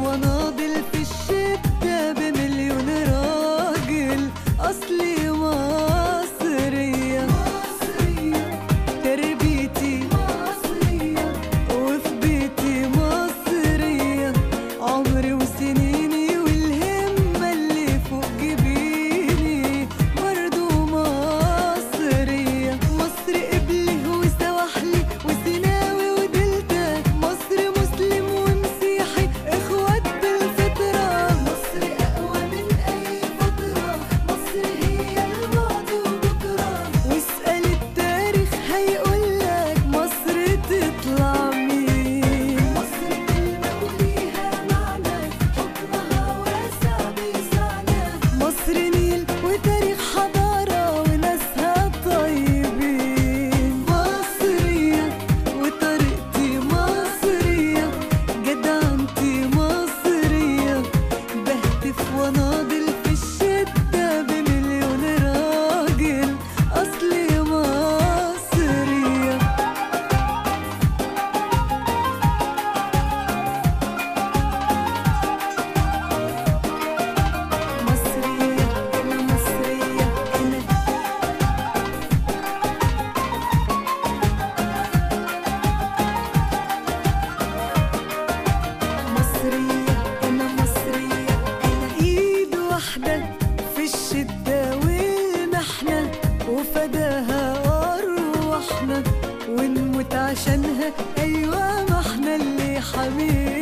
وناضل في الشدة بمليون راجل أصلي مصرية مصرية تربيتي مصرية وفي بيتي مصرية عمري وسنيني والهمة اللي فوق جبيني برضو مصرية مصر قبلي وسواحلي وسيناوي ودلتا مصر مسلم ومسيحي اخوات بالفطرة مصر اقوى من اي فترة مصر هي الماضي وبكرة واسأل التاريخ هيقولك مصر تطلع مين مصر كلمة وليها معنى حكمها واسع بيسعنا مصر نيل وتاريخ حضارة وناسها طيبين مصرية وطريقتي مصرية جدعنتي مصرية بهتف وناضل في الشدة بمليون راجل أصلي مصرية مصرية أنا مصرية أنا مصرية أنا مصرية أنا إيد واحدة في الشدة والمحنة وفداها أرواحنا ونموت عشانها أيوة ما احنا اللي حاميين